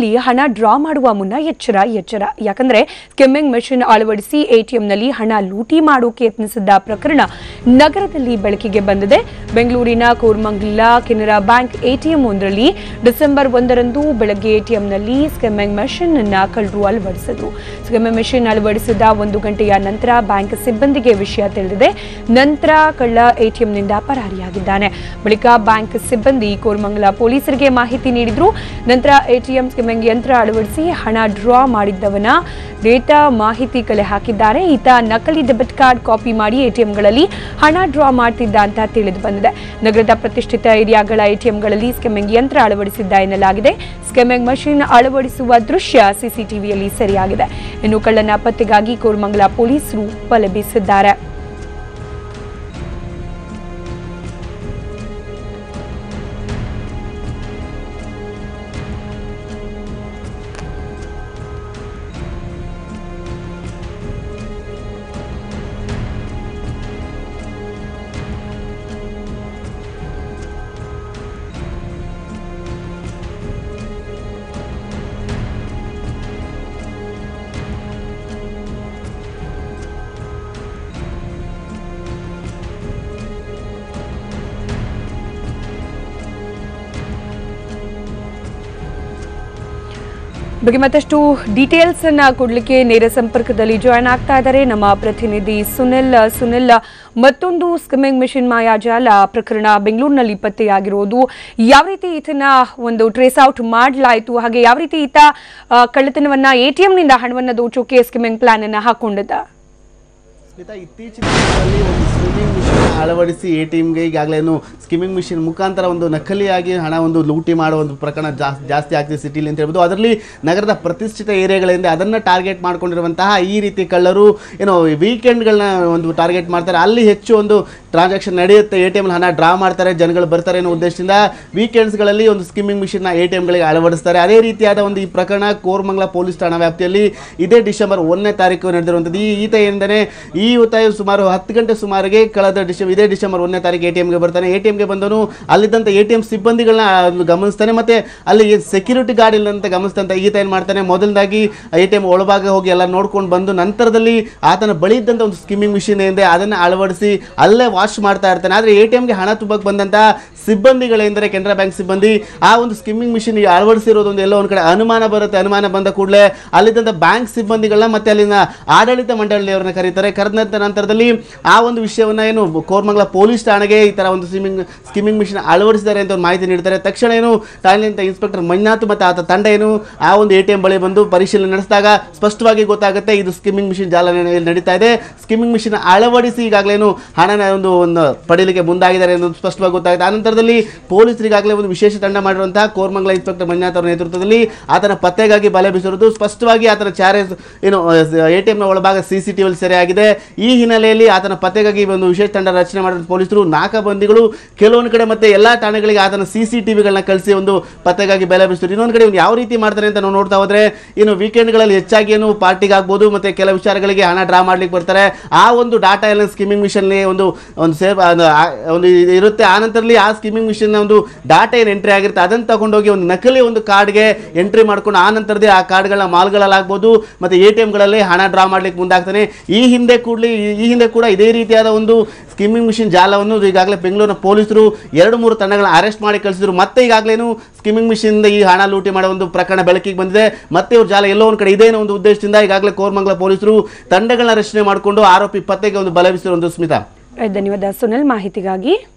ಬೆಂಗಳೂರಿನಲ್ಲಿ ಹಣ ಡ್ರಾ ಮಾಡುವ ಮುನ್ನ ಎಚ್ಚರ ಎಚ್ಚರ ಯಾಕಂದ್ರೆ ಸ್ಕಿಮ್ಮಿಂಗ್ ಮೆಷಿನ್ ಅಳವಡಿಸಿ ಎಟಿಎಂನಲ್ಲಿ ಹಣ ಲೂಟಿ ಮಾಡೋಕೆ ಯತ್ನಿಸಿದ್ದ ಪ್ರಕರಣ ನಗರದಲ್ಲಿ ಬೆಳಕಿಗೆ ಬಂದಿದೆ ಬೆಂಗಳೂರಿನ ಕೋರ್ಮಂಗಲ ಕೆನರಾ ಬ್ಯಾಂಕ್ ಎಟಿಎಂ ಒಂದರಲ್ಲಿ ಡಿಸೆಂಬರ್ ಒಂದರಂದು ಬೆಳಗ್ಗೆ ಎಟಿಎಂನಲ್ಲಿ ಸ್ಕಿಮ್ಮಿಂಗ್ ಮೆಷಿನ್ ಅನ್ನ ಕಳ್ಳರು ಅಳವಡಿಸಿದ್ರು ಸ್ಕಿಮ್ಮಿಂಗ್ ಮೆಷಿನ್ ಅಳವಡಿಸಿದ ಒಂದು ಗಂಟೆಯ ನಂತರ ಬ್ಯಾಂಕ್ ಸಿಬ್ಬಂದಿಗೆ ವಿಷಯ ತಿಳಿದಿದೆ ನಂತರ ಕಳ್ಳ ಎಟಿಎಂನಿಂದ ಪರಾರಿಯಾಗಿದ್ದಾನೆ ಬಳಿಕ ಬ್ಯಾಂಕ್ ಸಿಬ್ಬಂದಿ ಕೋರ್ಮಂಗಲ ಪೊಲೀಸರಿಗೆ ಮಾಹಿತಿ ನೀಡಿದ್ರು ನಂತರ ಎಟಿಎಂ ಸ್ಕಿಮ್ಮಿಂಗ್ ಯಂತ್ರ ಅಳವಡಿಸಿ ಹಣ ಡ್ರಾ ಮಾಡಿದ್ದವನ ಡೇಟಾ ಮಾಹಿತಿ ಕಲೆ ಹಾಕಿದ್ದಾರೆ ಈತ ನಕಲಿ ಡೆಬಿಟ್ ಕಾರ್ಡ್ ಕಾಪಿ ಮಾಡಿ ಎಟಿಎಂಗಳಲ್ಲಿ ಹಣ ಡ್ರಾ ಮಾಡ್ತಿದ್ದ ಅಂತ ತಿಳಿದು ಬಂದಿದೆ ನಗರದ ಪ್ರತಿಷ್ಠಿತ ಏರಿಯಾಗಳ ಎಟಿಎಂಗಳಲ್ಲಿ ಸ್ಕಿಮ್ಮಿಂಗ್ ಯಂತ್ರ ಅಳವಡಿಸಿದ್ದ ಎನ್ನಲಾಗಿದೆ ಸ್ಕಿಮ್ಮಿಂಗ್ ಮಷಿನ್ ಅಳವಡಿಸುವ ದೃಶ್ಯ ಸಿಸಿಟಿವಿಯಲ್ಲಿ ಸೆರೆಯಾಗಿದೆ ಇನ್ನು ಕಳ್ಳನ ಪತ್ತೆಗಾಗಿ ಕೋರ್ಮಂಗಲ ಪೊಲೀಸರು ಬಲೆ ಬೀಸಿದ್ದಾರೆ ಬಗ್ಗೆ ಮತ್ತಷ್ಟು ಡೀಟೇಲ್ಸ್ ಅನ್ನ ಕೊಡ್ಲಿಕ್ಕೆ ನೇರ ಸಂಪರ್ಕದಲ್ಲಿ ಜಾಯ್ನ್ ಆಗ್ತಾ ಇದ್ದಾರೆ ನಮ್ಮ ಪ್ರತಿನಿಧಿ ಸುನಿಲ್ ಸುನಿಲ್ ಮತ್ತೊಂದು ಸ್ಕಿಮ್ಮಿಂಗ್ ಮಿಷಿನ್ ಮಾಯಾಜಾಲ ಪ್ರಕರಣ ಬೆಂಗಳೂರಿನಲ್ಲಿ ಪತ್ತೆಯಾಗಿರೋದು ಯಾವ ರೀತಿ ಈತನ ಒಂದು ಟ್ರೇಸ್ ಔಟ್ ಮಾಡಲಾಯಿತು ಹಾಗೆ ಯಾವ ರೀತಿ ಈತ ಆ, ಕಳ್ಳತನವನ್ನ ಎಟಿಎಂ ನಿಂದ ಹಣವನ್ನ ದೋಚೋಕೆ ಸ್ಕಿಮ್ಮಿಂಗ್ ಪ್ಲಾನ್ ಅನ್ನ ಹಾಕೊಂಡಿದ್ದ ಸ್ಮಿತಾ ಇತ್ತೀಚಿನ ದಿನಗಳಲ್ಲಿ ಒಂದು ಸ್ವಿಮ್ಮಿಂಗ್ ಮಿಷಿನ್ ಅಳವಡಿಸಿ ಎ ಟಿ ಎಮ್ಗೆ ಈಗಾಗಲೇ ಏನು ಸ್ಕಿಮ್ಮಿಂಗ್ ಮಿಷಿನ್ ಮುಖಾಂತರ ಒಂದು ನಕಲಿಯಾಗಿ ಹಣ ಒಂದು ಲೂಟಿ ಮಾಡುವ ಒಂದು ಪ್ರಕರಣ ಜಾಸ್ತಿ ಜಾಸ್ತಿ ಆಗ್ತಿದೆ ಸಿಟಿಲಿ ಅಂತ ಹೇಳ್ಬೋದು ಅದರಲ್ಲಿ ನಗರದ ಪ್ರತಿಷ್ಠಿತ ಏರಿಯಾಗಳಿಂದ ಅದನ್ನು ಟಾರ್ಗೆಟ್ ಮಾಡ್ಕೊಂಡಿರುವಂತಹ ಈ ರೀತಿ ಕಳ್ಳರು ಏನೋ ವೀಕೆಂಡ್ಗಳನ್ನ ಒಂದು ಟಾರ್ಗೆಟ್ ಮಾಡ್ತಾರೆ ಅಲ್ಲಿ ಹೆಚ್ಚು ಒಂದು ಟ್ರಾನ್ಸಾಕ್ಷನ್ ನಡೆಯುತ್ತೆ ಎ ಟಿ ಎಮ್ ಹಣ ಡ್ರಾ ಮಾಡ್ತಾರೆ ಜನಗಳು ಬರ್ತಾರೆ ಅನ್ನೋ ಉದ್ದೇಶದಿಂದ ವೀಕೆಂಡ್ಸ್ಗಳಲ್ಲಿ ಒಂದು ಸ್ಕಿಮ್ಮಿಂಗ್ ಮಿಷಿನ್ನ ಎ ಟಿ ಎಮ್ಗಳಿಗೆ ಅಳವಡಿಸ್ತಾರೆ ಅದೇ ರೀತಿಯಾದ ಒಂದು ಈ ಪ್ರಕರಣ ಕೋರ್ಮಂಗಲ ಪೊಲೀಸ್ ಠಾಣಾ ವ್ಯಾಪ್ತಿಯಲ್ಲಿ ಇದೇ ಡಿಸೆಂಬರ್ ಒಂದನೇ ತಾರೀಕು ನಡೆದಿರುವಂಥದ್ದು ಈ ಈತ ಏನೆಂದರೆ ಈ ಉತ್ತಾಯ ಸುಮಾರು ಹತ್ತು ಗಂಟೆ ಸುಮಾರಿಗೆ ಕಳೆದ ಡಿಸೆಂಬರ್ ಇದೇ ಡಿಸೆಂಬರ್ ಒಂದನೇ ತಾರೀಕು ಎ ಟಿ ಎಮ್ಗೆ ಬರ್ತಾನೆ ಎ ಟಿ ಎಮ್ಗೆ ಬಂದನು ಅಲ್ಲಿದ್ದಂಥ ಎ ಟಿ ಎಮ್ ಸಿಬ್ಬಂದಿಗಳನ್ನ ಒಂದು ಗಮನಿಸ್ತಾನೆ ಮತ್ತು ಅಲ್ಲಿ ಸೆಕ್ಯೂರಿಟಿ ಗಾರ್ಡ್ ಇಲ್ಲ ಅಂತ ಗಮನಿಸ್ತಂತ ಈತ ಏನು ಮಾಡ್ತಾನೆ ಮೊದಲದಾಗಿ ಎ ಟಿ ಎಮ್ ಒಳಭಾಗ ಹೋಗಿ ಎಲ್ಲ ನೋಡ್ಕೊಂಡು ಬಂದು ನಂತರದಲ್ಲಿ ಆತನ ಬಳಿ ಇದ್ದಂಥ ಒಂದು ಸ್ಕಿಮ್ಮಿಂಗ್ ಮಿಷಿನ್ ಏನಿದೆ ಅದನ್ನು ಅಳವಡಿಸಿ ಅಲ್ಲೇ ವಾಶ್ ಮಾಡ್ತಾ ಇರ್ತಾನೆ ಆದರೆ ಎ ಟಿ ಎಮ್ಗೆ ಹಣ ತುಂಬಕ್ಕೆ ಬಂದಂಥ ಸಿಬ್ಬಂದಿಗಳೆಂದರೆ ಕೆನರಾ ಬ್ಯಾಂಕ್ ಸಿಬ್ಬಂದಿ ಆ ಒಂದು ಸ್ಕಿಮ್ಮಿಂಗ್ ಮಿಷಿನ್ ಅಳವಡಿಸಿರೋದು ಒಂದು ಎಲ್ಲೋ ಒಂದು ಕಡೆ ಅನುಮಾನ ಬರುತ್ತೆ ಅನುಮಾನ ಬಂದ ಕೂಡಲೇ ಅಲ್ಲಿದ್ದಂಥ ಬ್ಯಾಂಕ್ ಸಿಬ್ಬಂದಿಗಳನ್ನ ಮತ್ತೆ ಅಲ್ಲಿನ ಆಡಳಿತ ಮಂಡಳಿಯವರನ್ನ ಕರೀತಾರೆ ಕರೆದ ನಂತರದಲ್ಲಿ ಆ ಒಂದು ವಿಷಯವನ್ನು ಏನು ಕೋರ್ಮಂಗಲ ಪೊಲೀಸ್ ಠಾಣೆಗೆ ಈ ಥರ ಒಂದು ಸ್ವಿಮ್ಮಿಂಗ್ ಸ್ಕಿಮ್ಮಿಂಗ್ ಮಿಷಿನ್ ಅಳವಡಿಸಿದ್ದಾರೆ ಅಂತ ಒಂದು ಮಾಹಿತಿ ನೀಡ್ತಾರೆ ತಕ್ಷಣ ಏನು ಠಾಣೆಯಿಂದ ಇನ್ಸ್ಪೆಕ್ಟರ್ ಮಂಜುನಾಥ್ ಮತ್ತು ಆತ ತಂಡ ಏನು ಆ ಒಂದು ಎ ಟಿ ಎಂ ಬಳಿ ಬಂದು ಪರಿಶೀಲನೆ ನಡೆಸಿದಾಗ ಸ್ಪಷ್ಟವಾಗಿ ಗೊತ್ತಾಗುತ್ತೆ ಇದು ಸ್ಕಿಮ್ಮಿಂಗ್ ಮಿಷಿನ್ ಜಾಲ ನೆ- ನಡೀತಾ ಇದೆ ಸ್ಕಿಮ್ಮಿಂಗ್ ಮಿಷಿನ್ ಅಳವಡಿಸಿ ಈಗಾಗಲೇನು ಹಣನ ಒಂದು ಒಂದು ಪಡೀಲಿಕ್ಕೆ ಮುಂದಾಗಿದ್ದಾರೆ ಅನ್ನೋದು ಸ್ಪಷ್ಟವಾಗಿ ಗೊತ್ತಾಗುತ್ತೆ ಆನಂತರದಲ್ಲಿ ಪೊಲೀಸರಿಗಾಗಲೇ ಒಂದು ವಿಶೇಷ ತಂಡ ಮಾಡಿರುವಂತಹ ಕೋರ್ಮಂಗಲ ಇನ್ಸ್ಪೆಕ್ಟರ್ ಮಂಜುನಾಥ್ ಅವರ ನೇತೃತ್ವದಲ್ಲಿ ಆತನ ಪತ್ತೆಗಾಗಿ ಬಲೆ ಬೀಸಿರುವುದು ಸ್ಪಷ್ಟವಾಗಿ ಆತನ ಚಾರ್ಜ್ ಏನು ಎ ಟಿ ಎಮ್ನ ಒಳಭಾಗ ಸಿ ಸಿ ಟಿ ಸೆರೆಯಾಗಿದೆ ಈ ಹಿನ್ನೆಲೆಯಲ್ಲಿ ಆತನ ಪತ್ತೆಗಾಗಿ ಒಂದು ವಿಶೇಷ ತಂಡ ರಚನೆ ಮಾಡಿದ ಪೊಲೀಸರು ನಾಕಾಬಂದಿಗಳು ಕೆಲವೊಂದು ಕಡೆ ಮತ್ತೆ ಎಲ್ಲಾ ಠಾಣೆಗಳಿಗೆ ಆತನ ಸಿ ಸಿ ಟಿವಿಗಳನ್ನ ಕಳಿಸಿ ಒಂದು ಪತ್ತೆಗಾಗಿ ಬೆಲೆ ಬೀಸಿದ್ರು ಇನ್ನೊಂದು ಕಡೆ ಇವ್ನು ಯಾವ ರೀತಿ ಮಾಡ್ತಾನೆ ಅಂತ ನಾವು ನೋಡ್ತಾ ಹೋದ್ರೆ ಇನ್ನು ವೀಕೆಂಡ್ಗಳಲ್ಲಿ ಹೆಚ್ಚಾಗಿ ಏನು ಪಾರ್ಟಿಗೆ ಆಗ್ಬೋದು ಮತ್ತೆ ಕೆಲವು ವಿಚಾರಗಳಿಗೆ ಹಣ ಡ್ರಾ ಮಾಡ್ಲಿಕ್ಕೆ ಬರ್ತಾರೆ ಆ ಒಂದು ಡಾಟಾ ಎಲ್ಲ ಸ್ಕಿಮ್ಮಿಂಗ್ ಮಿಷನ್ ಒಂದು ಒಂದು ಸೇವ್ ಒಂದು ಆ- ಒಂದು ಇದು ಇರುತ್ತೆ ಆ ನಂತರದಲ್ಲಿ ಆ ಸ್ಕಿಮ್ಮಿಂಗ್ ಮಿಷನ್ ಒಂದು ಡಾಟಾ ಏನು ಎಂಟ್ರಿ ಆಗಿರುತ್ತೆ ಅದನ್ನು ತಗೊಂಡೋಗಿ ಒಂದು ನಕಲಿ ಒಂದು ಕಾರ್ಡ್ಗೆ ಎಂಟ್ರಿ ಮಾಡ್ಕೊಂಡು ಆ ನಂತರದೇ ಆ ಕಾರ್ಡ್ಗಳನ್ನ ಮಾಲ್ಗಳಲ್ಲಾಗ್ಬೋದು ಮತ್ತೆ ಎ ಟಿ ಎಮ್ಗಳಲ್ಲಿ ಹಣ ಡ್ರಾ ಮಾಡ್ಲಿಕ್ಕೆ ಮುಂದಾಗ್ತಾನೆ ಈ ಹಿಂದೆ ಕೂಡಲಿ ಈ ಹಿಂದೆ ಕೂಡ ಇದೇ ರೀತಿಯಾದ ಒಂದು ಸ್ಕಿಮ್ಮಿಂಗ್ ಮಿಷಿನ್ ಜಾಲವನ್ನು ಈಗಾಗಲೇ ಬೆಂಗಳೂರಿನ ಪೊಲೀಸರು ಎರಡು ಮೂರು ತಂಡಗಳನ್ನ ಅರೆಸ್ಟ್ ಮಾಡಿ ಕಳಿಸಿದ್ರು ಮತ್ತೆ ಈಗಾಗಲೇನು ಸ್ಕಿಮ್ಮಿಂಗ್ ಮಿಷಿನ್ ಈ ಹಣ ಲೂಟಿ ಮಾಡೋ ಒಂದು ಪ್ರಕರಣ ಬೆಳಕಿಗೆ ಬಂದಿದೆ ಮತ್ತೆ ಇವ್ರ ಜಾಲ ಎಲ್ಲೋ ಒಂದು ಕಡೆ ಇದೇನೋ ಒಂದು ಉದ್ದೇಶದಿಂದ ಈಗಾಗಲೇ ಕೋರ್ಮಂಗಲ ಪೊಲೀಸರು ತಂಡಗಳನ್ನ ರಚನೆ ಮಾಡಿಕೊಂಡು ಆರೋಪಿ ಪತ್ತೆಗೆ ಒಂದು ಬಲ ಬೀಸಿರೋ ಒಂದು ಸ್ಮಿತಾ ಧನ್ಯವಾದ ಸುನಿಲ್ ಮಾಹಿತಿಗಾಗಿ